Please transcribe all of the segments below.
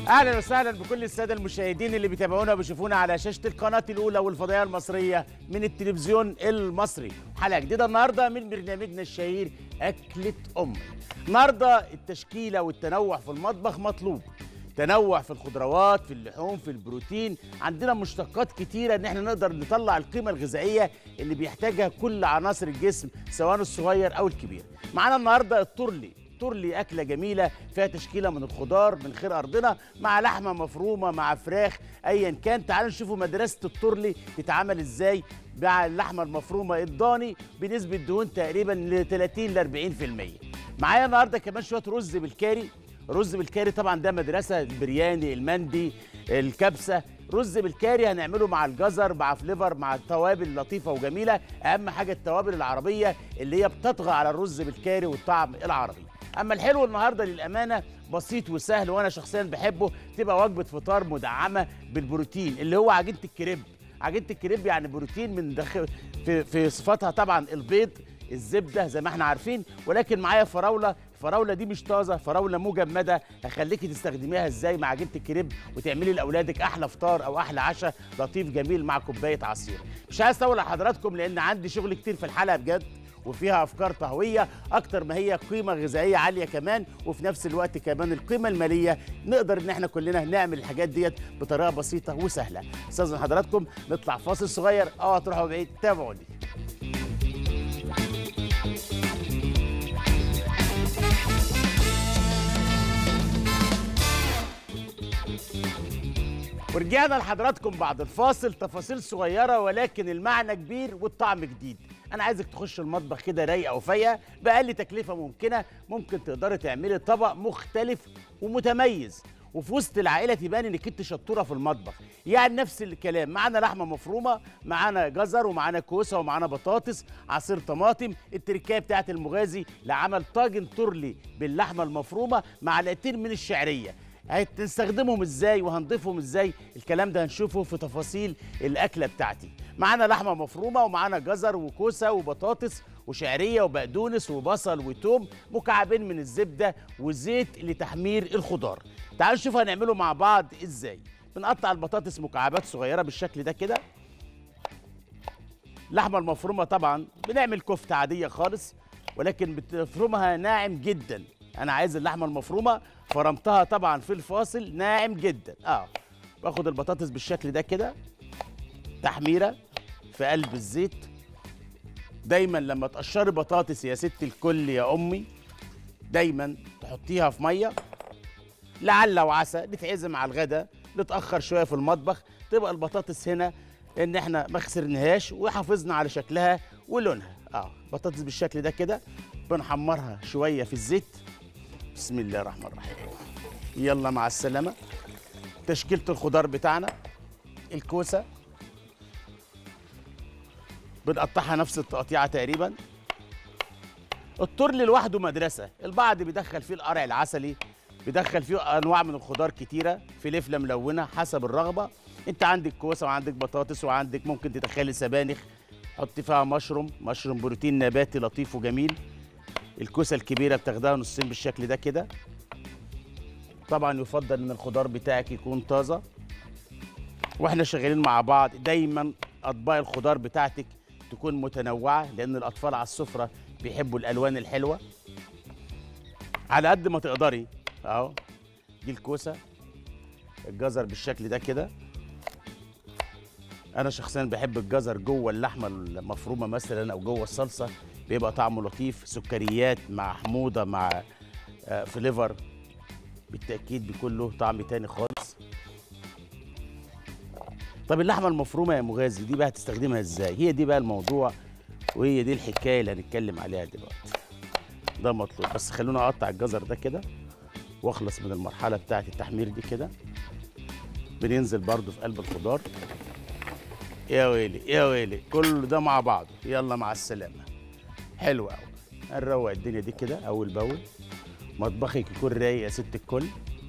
اهلا وسهلا بكل الساده المشاهدين اللي بيتابعونا وبيشوفونا على شاشه القناه الاولى والفضائيه المصريه من التلفزيون المصري حلقه جديده النهارده من برنامجنا الشهير اكله امي النهارده التشكيله والتنوع في المطبخ مطلوب تنوع في الخضروات في اللحوم في البروتين عندنا مشتقات كتيرة ان احنا نقدر نطلع القيمة الغذائية اللي بيحتاجها كل عناصر الجسم سواء الصغير او الكبير معانا النهاردة التورلي تورلي أكلة جميلة فيها تشكيلة من الخضار من خير أرضنا مع لحمة مفرومة مع فراخ أيا كان تعالوا نشوفوا مدرسة التورلي تتعمل إزاي مع اللحمة المفرومة الضاني بنسبة دهون تقريبا ل 30 ل 40% معايا النهارده كمان شوية رز بالكاري رز بالكاري طبعا ده مدرسة البرياني المندي الكبسة رز بالكاري هنعمله مع الجزر مع فليفر مع توابل لطيفة وجميلة أهم حاجة التوابل العربية اللي هي بتطغى على الرز بالكاري والطعم العربي اما الحلو النهارده للامانه بسيط وسهل وانا شخصيا بحبه تبقى وجبه فطار مدعمه بالبروتين اللي هو عجينه الكريب عجينه الكريب يعني بروتين من داخل في, في صفاتها طبعا البيض الزبده زي ما احنا عارفين ولكن معايا فراوله الفراوله دي مش طازه فراوله مجمده هخليكي تستخدميها ازاي مع عجينه الكريب وتعملي لاولادك احلى فطار او احلى عشاء لطيف جميل مع كوبايه عصير مش عايز اطول على حضراتكم لان عندي شغل كتير في الحلقه بجد وفيها افكار طهويه اكتر ما هي قيمه غذائيه عاليه كمان وفي نفس الوقت كمان القيمه الماليه نقدر ان احنا كلنا نعمل الحاجات ديت بطريقه بسيطه وسهله استاذن حضراتكم نطلع فاصل صغير اوعى تروحوا بعيد تابعوني ورجعنا لحضراتكم بعد الفاصل تفاصيل صغيرة ولكن المعنى كبير والطعم جديد أنا عايزك تخش المطبخ كده رايقة وفايقة بأقل تكلفة ممكنة ممكن تقدري تعملي طبق مختلف ومتميز وفي وسط العائلة تبان انك انت شطورة في المطبخ يعني نفس الكلام معانا لحمة مفرومة معانا جزر ومعانا كوسة ومعانا بطاطس عصير طماطم التركية بتاعت المغازي لعمل طاجن تورلي باللحمة المفرومة معلقتين من الشعرية هتستخدمهم ازاي وهنضيفهم ازاي الكلام ده هنشوفه في تفاصيل الاكله بتاعتي معانا لحمه مفرومه ومعانا جزر وكوسه وبطاطس وشعريه وبقدونس وبصل وتوم مكعبين من الزبده وزيت لتحمير الخضار تعالوا نشوف هنعمله مع بعض ازاي بنقطع البطاطس مكعبات صغيره بالشكل ده كده اللحمه المفرومه طبعا بنعمل كفته عاديه خالص ولكن بتفرمها ناعم جدا انا عايز اللحمه المفرومه فرمتها طبعا في الفاصل ناعم جدا اه باخد البطاطس بالشكل ده كده تحميره في قلب الزيت دايما لما تقشري بطاطس يا ست الكل يا امي دايما تحطيها في ميه لعل وعسى نتعزم على الغدا نتاخر شويه في المطبخ تبقى البطاطس هنا ان احنا ما خسرناهاش وحافظنا على شكلها ولونها اه بطاطس بالشكل ده كده بنحمرها شويه في الزيت بسم الله الرحمن الرحيم يلا مع السلامة تشكيلة الخضار بتاعنا الكوسة بنقطعها نفس التقطيعة تقريبا الترل لوحده مدرسة البعض بيدخل فيه القرع العسلي بيدخل فيه أنواع من الخضار كتيرة فلفلة ملونة حسب الرغبة انت عندك كوسة وعندك بطاطس وعندك ممكن تدخلي سبانخ حطي فيها مشروم مشروم بروتين نباتي لطيف وجميل الكوسه الكبيره بتاخدها نصين بالشكل ده كده طبعا يفضل ان الخضار بتاعك يكون طازه واحنا شغالين مع بعض دايما اطباق الخضار بتاعتك تكون متنوعه لان الاطفال على السفره بيحبوا الالوان الحلوه على قد ما تقدري اهو دي الكوسه الجزر بالشكل ده كده انا شخصيا بحب الجزر جوه اللحمه المفرومه مثلا او جوه الصلصه بيبقى طعمه لطيف سكريات مع حموضه مع آه فليفر بالتاكيد بيكون له طعم تاني خالص طب اللحمه المفرومه يا مغازي دي بقى هتستخدمها ازاي هي دي بقى الموضوع وهي دي الحكايه اللي هنتكلم عليها دلوقتي ده مطلوب بس خلونا اقطع الجزر ده كده واخلص من المرحله بتاعه التحمير دي كده بننزل برضو في قلب الخضار يا ويلي يا ويلي كل ده مع بعضه يلا مع السلامه حلو قوي هنروق الدنيا دي كده اول باول مطبخك يكون رايق يا ست الكل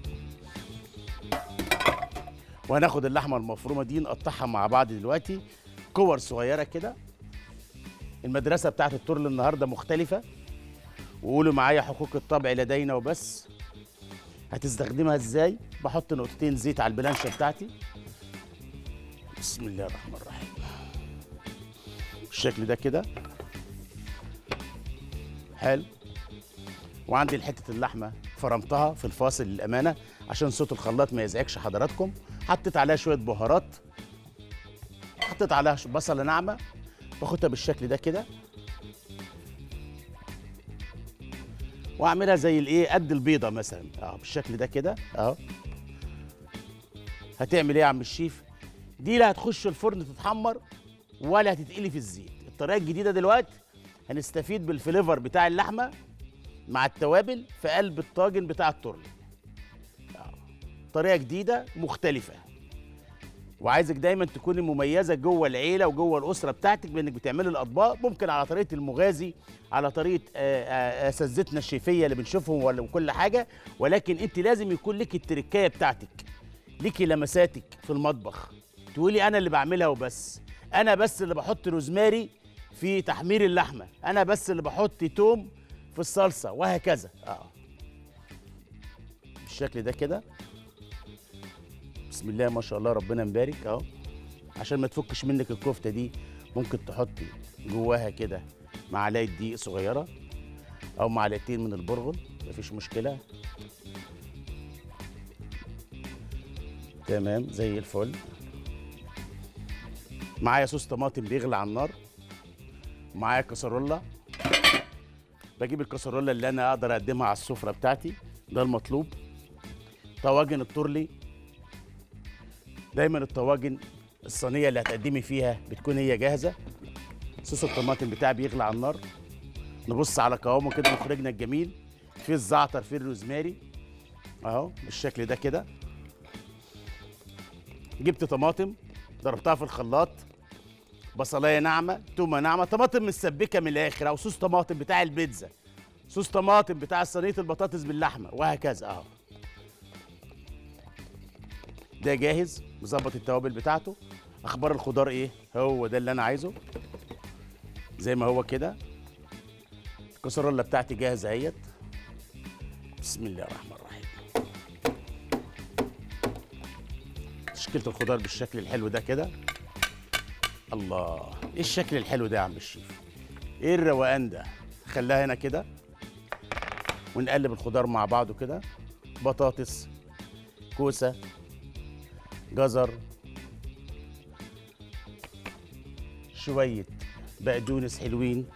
وهناخد اللحمه المفرومه دي نقطعها مع بعض دلوقتي كور صغيره كده المدرسه بتاعت الترل النهارده مختلفه وقولوا معايا حقوق الطبع لدينا وبس هتستخدمها ازاي بحط نقطتين زيت على البلانشه بتاعتي بسم الله الرحمن الرحيم بالشكل ده كده حلو وعندي حته اللحمه فرمتها في الفاصل للامانه عشان صوت الخلاط ما يزعجش حضراتكم حطيت عليها شويه بهارات حطيت عليها بصله ناعمه باخدها بالشكل ده كده واعملها زي الايه قد البيضه مثلا اه بالشكل ده كده اهو هتعمل ايه يا عم الشيف دي لا هتخش الفرن تتحمر ولا هتتقلي في الزيت الطريقه الجديده دلوقتي هنستفيد بالفليفر بتاع اللحمه مع التوابل في قلب الطاجن بتاع التورلي آه. طريقه جديده مختلفه وعايزك دايما تكوني مميزه جوه العيله وجوه الاسره بتاعتك بانك بتعملي الاطباق ممكن على طريقه المغازي على طريقه آه، آه، اساتذتنا الشيفيه اللي بنشوفهم ولا- وكل حاجه ولكن انت لازم يكون لك التركايه بتاعتك ليكي لمساتك في المطبخ تقولي انا اللي بعملها وبس انا بس اللي بحط روزماري في تحمير اللحمه انا بس اللي بحط توم في الصلصه وهكذا اه بالشكل ده كده بسم الله ما شاء الله ربنا مبارك اهو عشان ما تفكش منك الكفته دي ممكن تحطي جواها كده معلقه دقيق صغيره او معلقتين من البرغل مفيش مشكله تمام زي الفل معايا صوص طماطم بيغلي على النار معايا كسرولة بجيب الكسرولة اللي انا اقدر اقدمها على السفرة بتاعتي ده المطلوب طواجن التورلي دايما الطواجن الصينية اللي هتقدمي فيها بتكون هي جاهزة صوص الطماطم بتاعي بيغلي على النار نبص على قوامه كده مخرجنا الجميل فيه الزعتر فيه الروزماري اهو بالشكل ده كده جبت طماطم ضربتها في الخلاط بصلايه ناعمه تومه ناعمه طماطم متسبكه من الاخر او صوص طماطم بتاع البيتزا صوص طماطم بتاع صينيه البطاطس باللحمه وهكذا اهو ده جاهز مظبط التوابل بتاعته اخبار الخضار ايه هو ده اللي انا عايزه زي ما هو كده الكسرولة بتاعتي جاهزه اهيت بسم الله الرحمن الرحيم تشكيله الخضار بالشكل الحلو ده كده الله ايه الشكل الحلو ده يا عم الشيف ايه الروقان ده خليها هنا كده ونقلب الخضار مع بعضه كده بطاطس كوسه جزر شويه بقدونس حلوين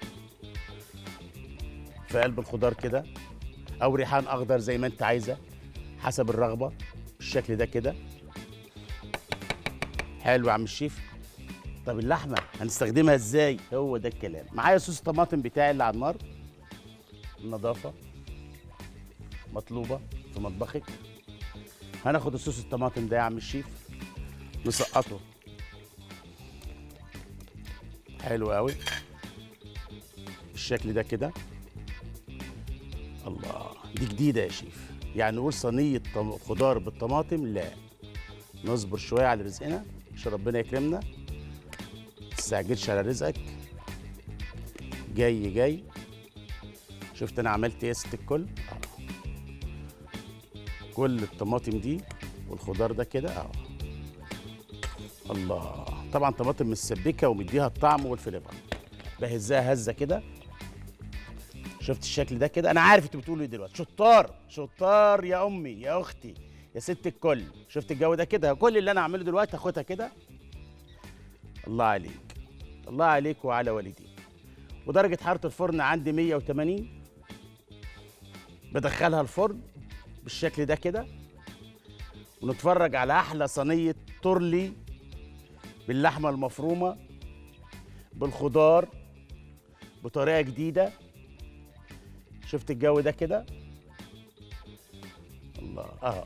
في قلب الخضار كده او ريحان اخضر زي ما انت عايزه حسب الرغبه بالشكل ده كده حلو يا عم الشيف طب اللحمه هنستخدمها ازاي هو ده الكلام معايا صوص الطماطم بتاعي اللي على النار النظافه مطلوبه في مطبخك هناخد الصوص الطماطم ده يا عم الشيف نسقطه حلو قوي بالشكل ده كده الله دي جديده يا شيف يعني نقول صينيه طم- خضار بالطماطم لا نصبر شويه على رزقنا عشان ربنا يكرمنا تستعجلش على رزقك جاي جاي شفت انا عملت ايه يا ست الكل آه. كل الطماطم دي والخضار ده كده اهو الله طبعا طماطم متسبكه ومديها الطعم والفليفر بهزها هزه كده شفت الشكل ده كده انا عارف انت بتقولوا ايه دلوقتي شطار شطار يا امي يا اختي يا ست الكل شفت الجو ده كده كل اللي انا اعمله دلوقتي هاخدها كده الله عليك الله عليك وعلى والديك ودرجة حرارة الفرن عندي 180 بدخلها الفرن بالشكل ده كده ونتفرج على أحلى صينية تورلي باللحمة المفرومة بالخضار بطريقة جديدة شفت الجو ده كده الله اه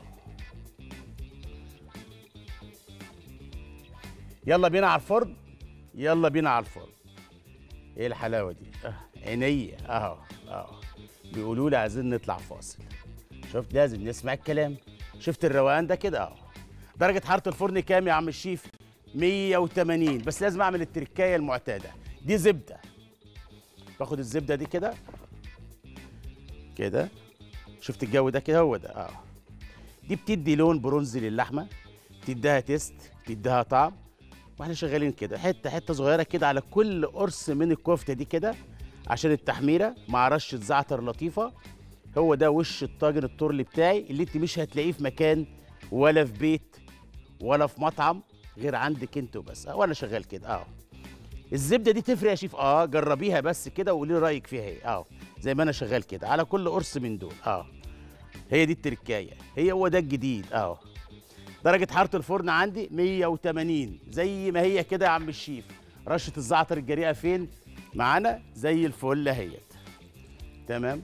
يلا بينا على الفرن يلا بينا على الفرن ايه الحلاوه دي آه. عينيا اهو اهو بيقولوا لي عايزين نطلع فاصل شفت لازم نسمع الكلام شفت الروقان ده كده اهو درجه حراره الفرن كام يا عم الشيف 180 بس لازم اعمل التركايه المعتاده دي زبده باخد الزبده دي كده كده شفت الجو ده كده هو ده اه دي بتدي لون برونزي للحمه بتديها تيست بتديها طعم واحنا شغالين كده حته حته صغيره كده على كل قرص من الكفته دي كده عشان التحميره مع رشه زعتر لطيفه هو ده وش الطاجن التورلي بتاعي اللي انت مش هتلاقيه في مكان ولا في بيت ولا في مطعم غير عندك انت وبس اه وانا شغال كده اه الزبده دي تفرق يا شيف اه جربيها بس كده وقولي لي رايك فيها ايه اه زي ما انا شغال كده على كل قرص من دول اه هي دي التركايه هي هو ده الجديد اه درجه حراره الفرن عندي 180 زي ما هي كده يا عم الشيف رشه الزعتر الجريئه فين معانا زي الفل اهيت تمام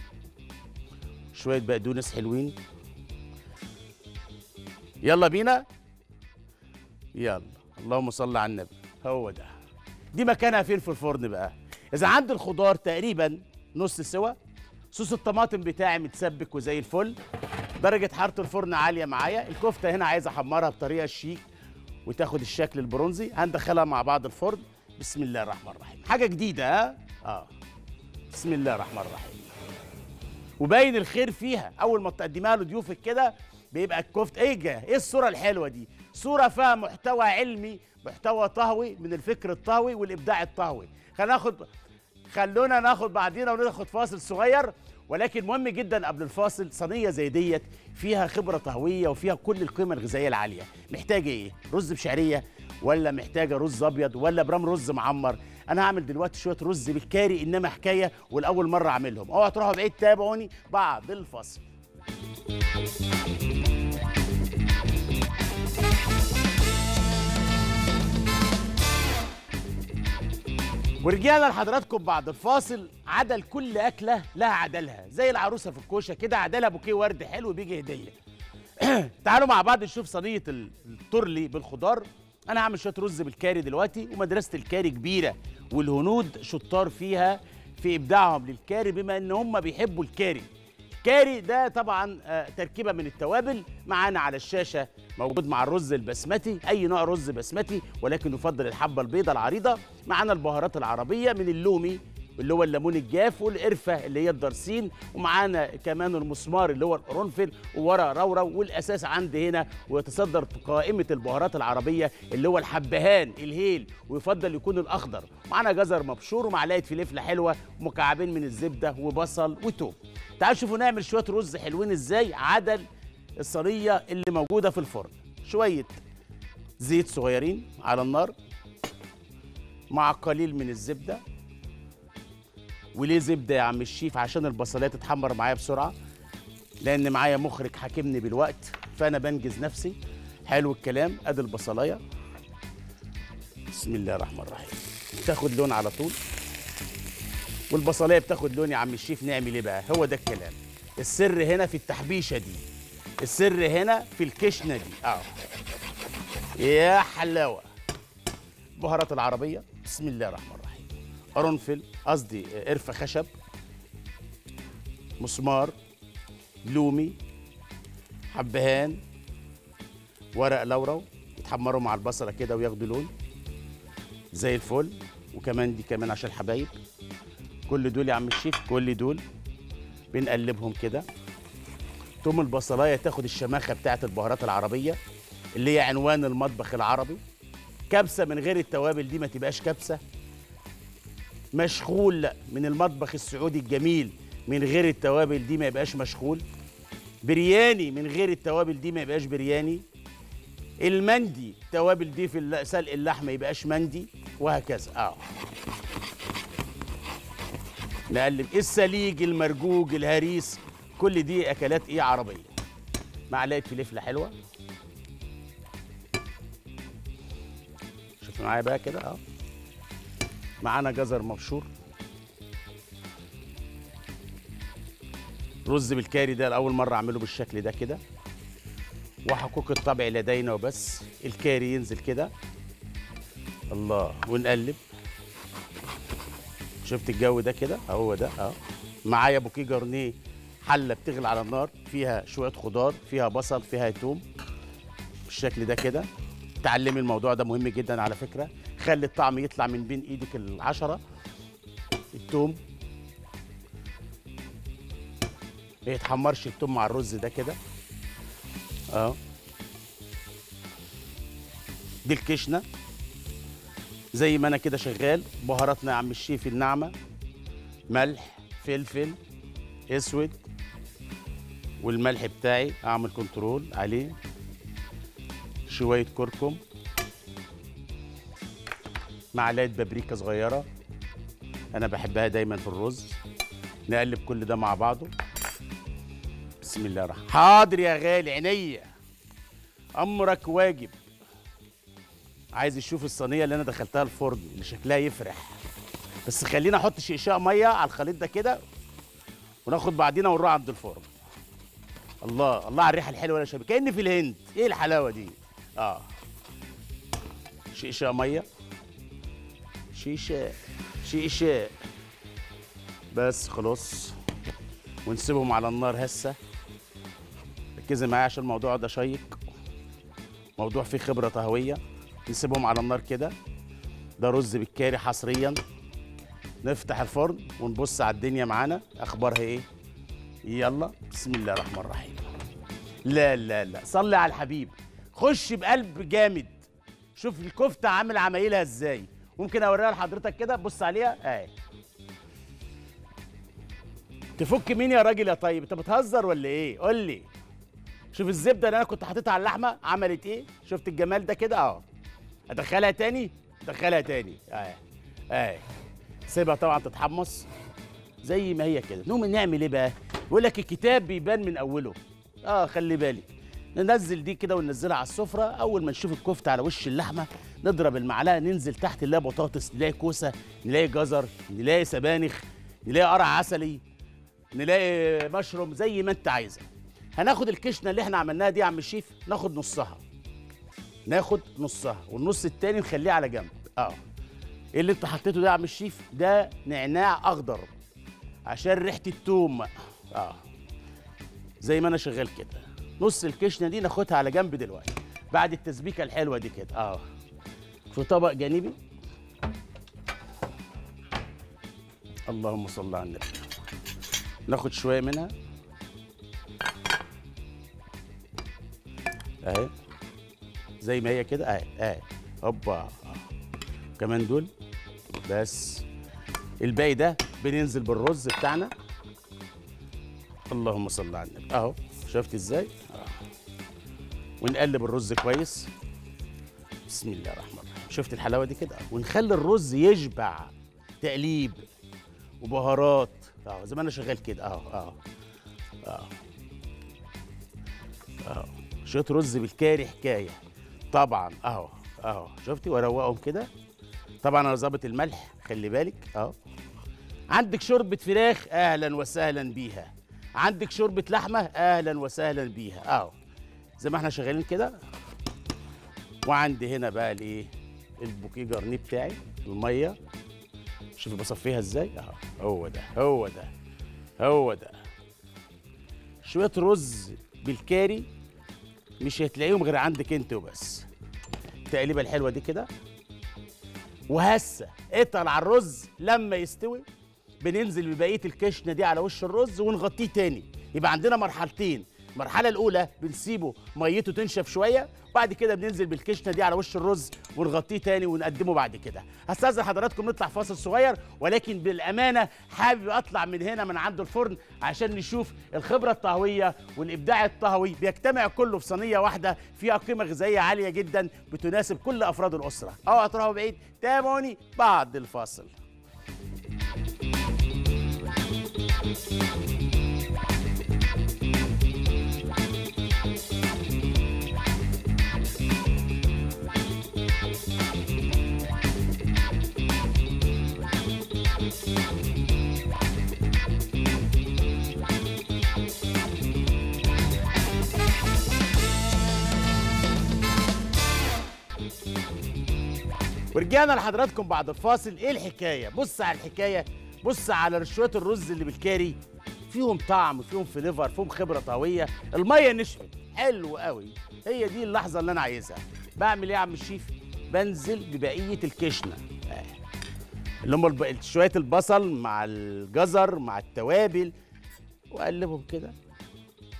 شويه بقدونس حلوين يلا بينا يلا اللهم صل على النبي هو ده دي مكانها فين في الفرن بقى اذا عندي الخضار تقريبا نص سوا صوص الطماطم بتاعي متسبك وزي الفل درجه حراره الفرن عاليه معايا الكفته هنا عايز احمرها بطريقه شيك وتاخد الشكل البرونزي هندخلها مع بعض الفرن بسم الله الرحمن الرحيم حاجه جديده ها اه بسم الله الرحمن الرحيم وباين الخير فيها اول ما تقدمها لضيوفك كده بيبقى الكفته ايه جا ايه الصوره الحلوه دي صوره فيها محتوى علمي محتوى طهوي من الفكر الطهوي والابداع الطهوي خلينا ناخد خلونا ناخد بعدينا وناخد فاصل صغير ولكن مهم جدا قبل الفاصل صينيه زي ديت فيها خبره طهويه وفيها كل القيمه الغذائيه العاليه محتاجه ايه رز بشعريه ولا محتاجه رز ابيض ولا برام رز معمر انا هعمل دلوقتي شويه رز بالكاري انما حكايه والاول مره اعملهم اوعوا تروحوا بعيد تابعوني بعد الفاصل ورجعنا لحضراتكم بعد الفاصل عدل كل اكله لها عدلها زي العروسه في الكوشه كده عدلها بوكيه ورد حلو بيجي هديه تعالوا مع بعض نشوف صينيه التورلي بالخضار انا هعمل شويه رز بالكاري دلوقتي ومدرسه الكاري كبيره والهنود شطار فيها في ابداعهم للكاري بما ان هم بيحبوا الكاري كاري ده طبعا آه، تركيبه من التوابل معانا على الشاشه موجود مع الرز البسمتي اي نوع رز بسمتي ولكن يفضل الحبه البيضاء العريضه معانا البهارات العربيه من اللومي اللي هو الليمون الجاف والقرفه اللي هي الدرسين ومعانا كمان المسمار اللي هو القرنفل وورق رورو والاساس عندي هنا ويتصدر في قائمه البهارات العربيه اللي هو الحبهان الهيل ويفضل يكون الاخضر معانا جزر مبشور ومعلقه فلفله حلوه ومكعبين من الزبده وبصل وتوم تعالوا شوفوا نعمل شويه رز حلوين ازاي عدل الصينيه اللي موجوده في الفرن شويه زيت صغيرين على النار مع قليل من الزبده وليه زبده يا عم الشيف عشان البصليه تتحمر معايا بسرعه لان معايا مخرج حاكمني بالوقت فانا بنجز نفسي حلو الكلام ادي البصلايه بسم الله الرحمن الرحيم تاخد لون على طول والبصلايه بتاخد لون يا عم الشيف نعمل ايه بقى هو ده الكلام السر هنا في التحبيشه دي السر هنا في الكشنه دي اه يا حلاوه بهارات العربيه بسم الله الرحمن الرحيم قرنفل قصدي قرفه خشب مسمار لومي حبهان ورق لورو يتحمروا مع البصله كده وياخدوا لون زي الفل وكمان دي كمان عشان الحبايب كل دول يا عم الشيف كل دول بنقلبهم كده توم البصلايه تاخد الشماخه بتاعت البهارات العربيه اللي هي عنوان المطبخ العربي كبسه من غير التوابل دي ما تبقاش كبسه مشغول من المطبخ السعودي الجميل من غير التوابل دي ما يبقاش مشغول برياني من غير التوابل دي ما يبقاش برياني المندي التوابل دي في سلق اللحم ما يبقاش مندي وهكذا اه نقلب السليج المرجوج الهريس كل دي اكلات ايه عربيه معلقه فلفله حلوه شوف معايا بقى كده اه معانا جزر مبشور رز بالكاري ده لاول مره اعمله بالشكل ده كده وحقوق الطبع لدينا وبس الكاري ينزل كده الله ونقلب شفت الجو ده كده هو ده اه معايا بوكيه جرنيه حله بتغلي على النار فيها شويه خضار فيها بصل فيها توم بالشكل ده كده تعلمي الموضوع ده مهم جدا على فكره خلي الطعم يطلع من بين ايدك العشره التوم ما يتحمرش التوم مع الرز ده كده اهو دي الكشنه زي ما انا كده شغال بهاراتنا يا عم الشيف الناعمه ملح فلفل اسود والملح بتاعي اعمل كنترول عليه شويه كركم معلقه بابريكا صغيره انا بحبها دايما في الرز نقلب كل ده مع بعضه بسم الله الرحمن حاضر يا غالي عينيا امرك واجب عايز يشوف الصينيه اللي انا دخلتها الفرن اللي شكلها يفرح بس خلينا احط شقشاق ميه على الخليط ده كده وناخد بعضينا ونروح عند الفرن الله الله على الريحه الحلوه يا شباب كاني في الهند ايه الحلاوه دي اه شقشاق ميه شيشاء شيشاء بس خلاص ونسيبهم على النار هسه ركزي معايا عشان الموضوع ده شيق موضوع فيه خبره طهويه نسيبهم على النار كده ده رز بالكاري حصريا نفتح الفرن ونبص على الدنيا معانا اخبارها ايه يلا بسم الله الرحمن الرحيم لا لا لا صلي على الحبيب خش بقلب جامد شوف الكفته عامل عمايلها ازاي ممكن اوريها لحضرتك كده بص عليها اهي تفك مين يا راجل يا طيب انت بتهزر ولا ايه قول لي شوف الزبده اللي انا كنت حاططها على اللحمه عملت ايه شفت الجمال ده كده اهو ادخلها تاني ادخلها تاني اهي اهي سيبها طبعا تتحمص زي ما هي كده نقوم نعمل ايه بقى يقول لك الكتاب بيبان من اوله اه خلي بالك ننزل دي كده وننزلها على السفره اول ما نشوف الكفته على وش اللحمه نضرب المعلقه ننزل تحت نلاقي بطاطس نلاقي كوسه نلاقي جزر نلاقي سبانخ نلاقي قرع عسلي نلاقي مشروم زي ما انت عايزه هناخد الكشنه اللي احنا عملناها دي يا عم الشيف ناخد نصها ناخد نصها والنص التاني نخليه على جنب اه ايه اللي انت حطيته ده يا عم الشيف ده نعناع اخضر عشان ريحه التوم اه زي ما انا شغال كده نص الكشنه دي ناخدها على جنب دلوقتي بعد التسبيكه الحلوه دي كده اه في طبق جانبي اللهم صل على النبي ناخد شويه منها اهي زي ما هي كده اهي اهي هوبا آه. كمان دول بس الباقي ده بننزل بالرز بتاعنا اللهم صل على النبي اهو شفت ازاي آه. ونقلب الرز كويس بسم الله الرحمن الرحيم شفت الحلاوه دي كده ونخلي الرز يشبع تقليب وبهارات اه زي ما انا شغال كده اهو اهو اهو اهو شويه رز بالكاري حكايه طبعا اهو اهو شفتي واروقهم كده طبعا انا ظابط الملح خلي بالك اهو عندك شوربه فراخ اهلا وسهلا بيها عندك شوربه لحمه اهلا وسهلا بيها اهو زي ما احنا شغالين كده وعندي هنا بقى الايه البوكيه جرنيه بتاعي الميه شوفي بصفيها ازاي اهو هو ده هو ده هو ده شويه رز بالكاري مش هتلاقيهم غير عندك انت وبس التقليبه الحلوه دي كده وهسه اتقل على الرز لما يستوي بننزل ببقيه الكشنه دي على وش الرز ونغطيه تاني يبقى عندنا مرحلتين المرحله الاولى بنسيبه ميته تنشف شويه وبعد كده بننزل بالكشنه دي على وش الرز ونغطيه تاني ونقدمه بعد كده هستاذن حضراتكم نطلع فاصل صغير ولكن بالامانه حابب اطلع من هنا من عند الفرن عشان نشوف الخبره الطهويه والابداع الطهوي بيجتمع كله في صينيه واحده فيها قيمه غذائيه عاليه جدا بتناسب كل افراد الاسره اوعوا تروحوا بعيد تابعوني بعد الفاصل ورجعنا لحضراتكم بعد الفاصل ايه الحكايه بص على الحكايه بص على شويه الرز اللي بالكاري فيهم طعم فيهم فليفر فيهم خبره طهويه الميه نشفت حلو قوي هي دي اللحظه اللي انا عايزها بعمل ايه يا عم الشيف بنزل ببقيه الكشنه آه. اللي هم الب- شويه البصل مع الجزر مع التوابل واقلبهم كده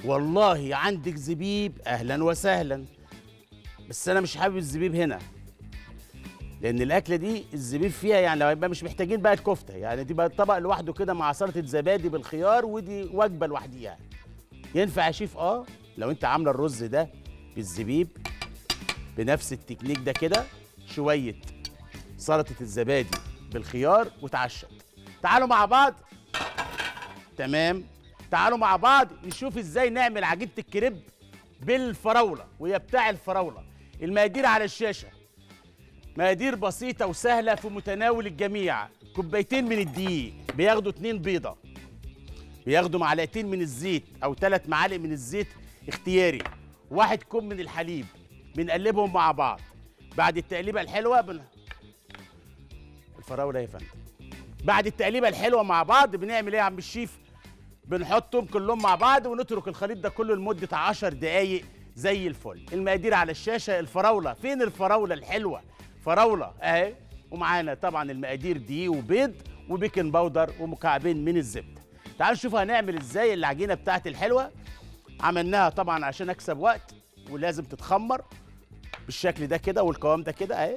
والله عندك زبيب اهلا وسهلا بس انا مش حابب الزبيب هنا لان الاكله دي الزبيب فيها يعني لو يبقى مش محتاجين بقى الكفته يعني دي بقى طبق لوحده كده مع سلطه زبادي بالخيار ودي وجبه لوحديها ينفع يا شيف اه لو انت عامله الرز ده بالزبيب بنفس التكنيك ده كده شويه سلطه الزبادي بالخيار وتعشت تعالوا مع بعض تمام تعالوا مع بعض نشوف ازاي نعمل عجينه الكريب بالفراوله وهي بتاع الفراوله المقادير على الشاشه مقادير بسيطه وسهله في متناول الجميع كوبايتين من الدقيق بياخدوا اتنين بيضه بياخدوا معلقتين من الزيت او ثلاث معالق من الزيت اختياري واحد كوب من الحليب بنقلبهم مع بعض بعد التقليبه الحلوه بن... الفراوله يا فندم بعد التقليبه الحلوه مع بعض بنعمل ايه يا عم الشيف بنحطهم كلهم مع بعض ونترك الخليط ده كله لمده 10 دقايق زي الفل المقادير على الشاشه الفراوله فين الفراوله الحلوه فراوله اهي ومعانا طبعا المقادير دي وبيض وبيكنج باودر ومكعبين من الزبده تعالوا نشوف هنعمل ازاي العجينه بتاعت الحلوه عملناها طبعا عشان اكسب وقت ولازم تتخمر بالشكل ده كده والقوام ده كده اهي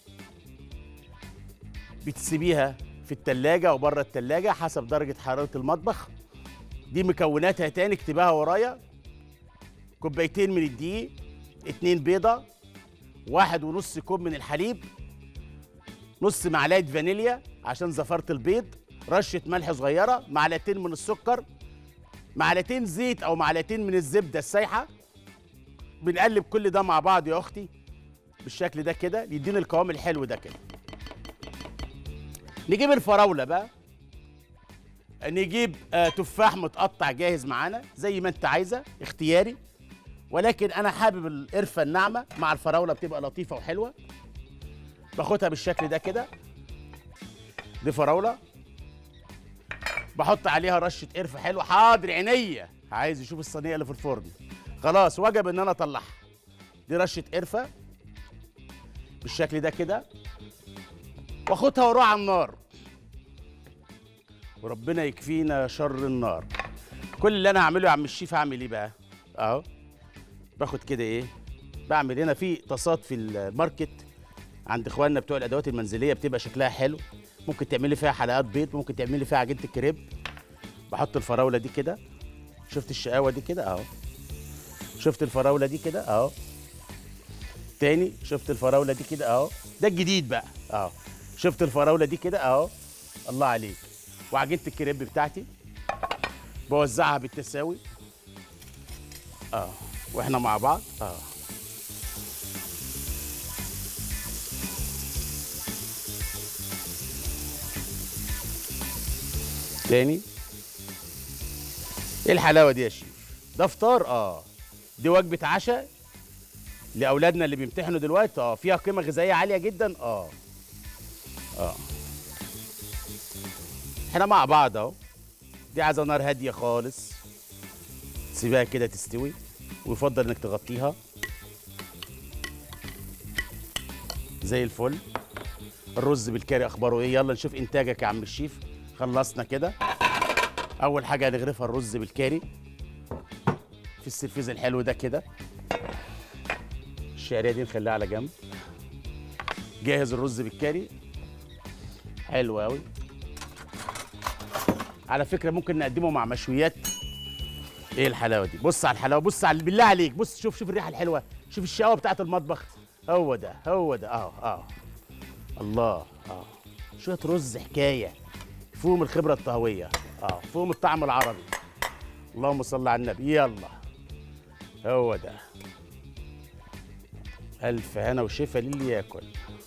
بتسيبيها في التلاجة أو بره التلاجة حسب درجة حرارة المطبخ دي مكوناتها تاني اكتبها ورايا كوبايتين من الدقيق اتنين بيضة واحد ونص كوب من الحليب نص معلقة فانيليا عشان زفرة البيض رشة ملح صغيرة معلقتين من السكر معلقتين زيت أو معلقتين من الزبدة السايحة بنقلب كل ده مع بعض يا أختي بالشكل ده كده يدينا القوام الحلو ده كده نجيب الفراوله بقى نجيب آه تفاح متقطع جاهز معانا زي ما انت عايزه اختياري ولكن انا حابب القرفه الناعمه مع الفراوله بتبقى لطيفه وحلوه باخدها بالشكل ده كده دي فراوله بحط عليها رشه قرفه حلوه حاضر عينيا عايز يشوف الصينيه اللي في الفرن خلاص وجب ان انا اطلعها دي رشه قرفه بالشكل ده كده واخدها واروح على النار وربنا يكفينا شر النار كل اللي انا هعمله يا عم الشيف هعمل ايه بقى اهو باخد كده ايه بعمل هنا في طاسات في الماركت عند اخواننا بتوع الادوات المنزليه بتبقى شكلها حلو ممكن تعملي فيها حلقات بيض ممكن تعملي فيها عجينه الكريب بحط الفراوله دي كده شفت الشقاوه دي كده اهو شفت الفراوله دي كده اهو تاني شفت الفراوله دي كده اهو ده الجديد بقى اهو شفت الفراوله دي كده اهو الله عليك وعجينه الكريب بتاعتي بوزعها بالتساوي اه واحنا مع بعض اه تاني ايه الحلاوه دي يا شيف ده فطار اه دي وجبه عشاء لاولادنا اللي بيمتحنوا دلوقتي اه فيها قيمه غذائيه عاليه جدا اه اه احنا مع بعض اهو دي عايزه نار هاديه خالص تسيبها كده تستوي ويفضل انك تغطيها زي الفل الرز بالكاري اخباره ايه يلا نشوف انتاجك يا عم الشيف خلصنا كده اول حاجه هنغرفها الرز بالكاري في السرفيز الحلو ده كده الشعريه دي نخليها على جنب جاهز الرز بالكاري حلو قوي على فكره ممكن نقدمه مع مشويات ايه الحلاوه دي بص على الحلاوه بص على بالله عليك بص شوف شوف الريحه الحلوه شوف الشقاوه بتاعت المطبخ هو ده هو ده اه اه الله اه شويه رز حكايه فيهم الخبره الطهويه اه فيهم الطعم العربي اللهم صل على النبي يلا هو ده الف هنا وشفا للي ياكل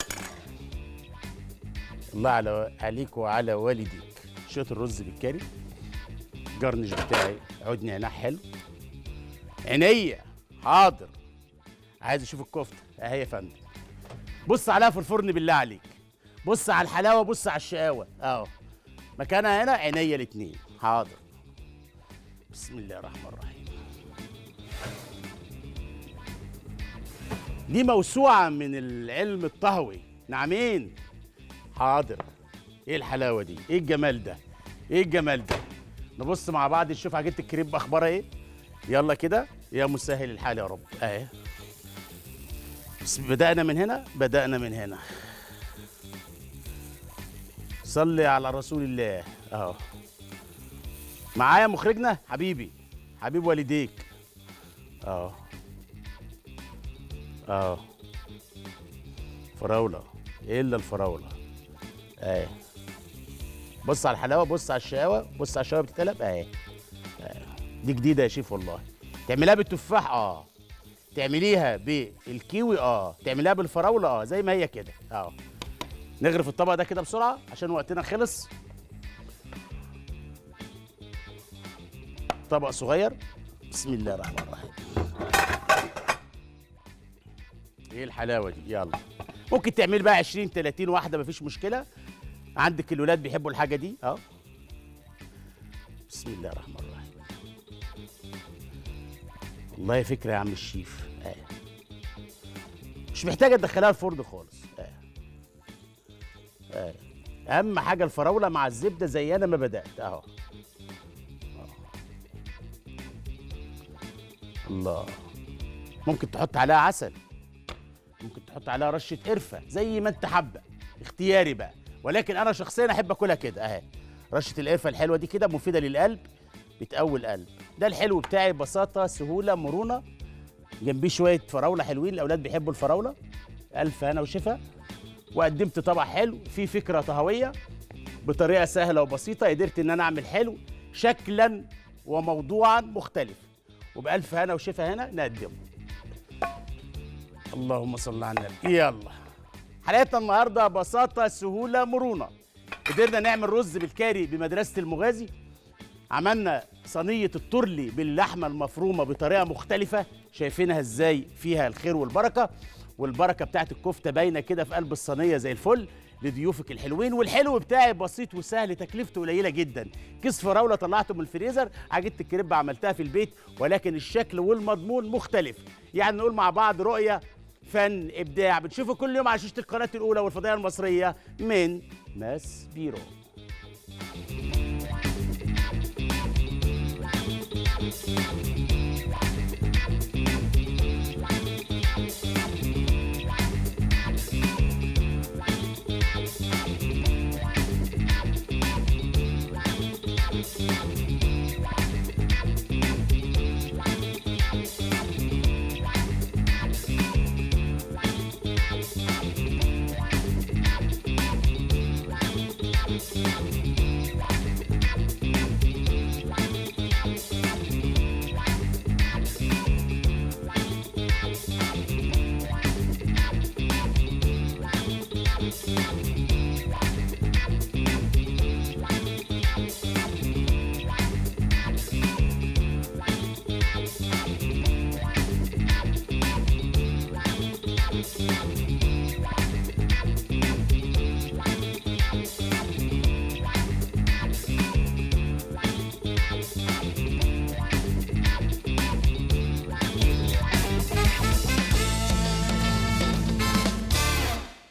الله على عليك وعلى والديك شويه الرز بالكاري الجرنش بتاعي عود نعناع حلو عينيا حاضر عايز اشوف الكفته اهي يا فندم بص عليها في الفرن بالله عليك بص على الحلاوه بص على الشقاوه اهو مكانها هنا عينيا الاتنين حاضر بسم الله الرحمن الرحيم دي موسوعه من العلم الطهوي نعمين حاضر ايه الحلاوه دي ايه الجمال ده ايه الجمال ده نبص مع بعض نشوف عجينه الكريب اخبارها ايه يلا كده يا مسهل الحال يا رب اهي بس بدأنا من هنا بدأنا من هنا صلي على رسول الله اهو معايا مخرجنا حبيبي حبيب والديك اه اه فراولة الا الفراولة اهي بص على الحلاوة بص على الشقاوة بص على الشقاوة بتتقلب اهي آه. دي جديدة يا شيف والله تعمليها بالتفاح اه تعمليها بالكيوي اه تعمليها بالفراولة اه زي ما هي كده اه نغرف الطبق ده كده بسرعة عشان وقتنا خلص طبق صغير بسم الله الرحمن الرحيم ايه الحلاوه دي يلا ممكن تعمل بقى 20 30 واحده مفيش مشكله عندك الولاد بيحبوا الحاجه دي اه بسم الله الرحمن الرحيم والله فكره يا عم الشيف اه مش محتاجه تدخلها الفرن خالص اه اه اهم حاجه الفراوله مع الزبده زي انا ما بدات اهو الله ممكن تحط عليها عسل ممكن تحط عليها رشه قرفه زي ما انت حابه اختياري بقى ولكن انا شخصيا احب اكلها كده اهي رشه القرفه الحلوه دي كده مفيده للقلب بتقوي القلب ده الحلو بتاعي بساطه سهوله مرونه جنبيه شويه فراوله حلوين الاولاد بيحبوا الفراوله الف هنا وشفا وقدمت طبق حلو فيه فكره طهويه بطريقه سهله وبسيطه قدرت ان انا اعمل حلو شكلا وموضوعا مختلف وبألف هنا وشفا هنا نقدمه اللهم صل على النبي يلا حلقتنا النهارده بساطه سهوله مرونه قدرنا نعمل رز بالكاري بمدرسه المغازي عملنا صينيه الترلي باللحمه المفرومه بطريقه مختلفه شايفينها ازاي فيها الخير والبركه والبركه بتاعت الكفته باينه كده في قلب الصينيه زي الفل لضيوفك الحلوين والحلو بتاعي بسيط وسهل تكلفته قليله جدا كيس فراوله طلعته من الفريزر عجينه الكريب عملتها في البيت ولكن الشكل والمضمون مختلف يعني نقول مع بعض رؤيه فن ابداع بتشوفوا كل يوم على شاشه القناه الاولى والفضائيه المصريه من ماس بيرو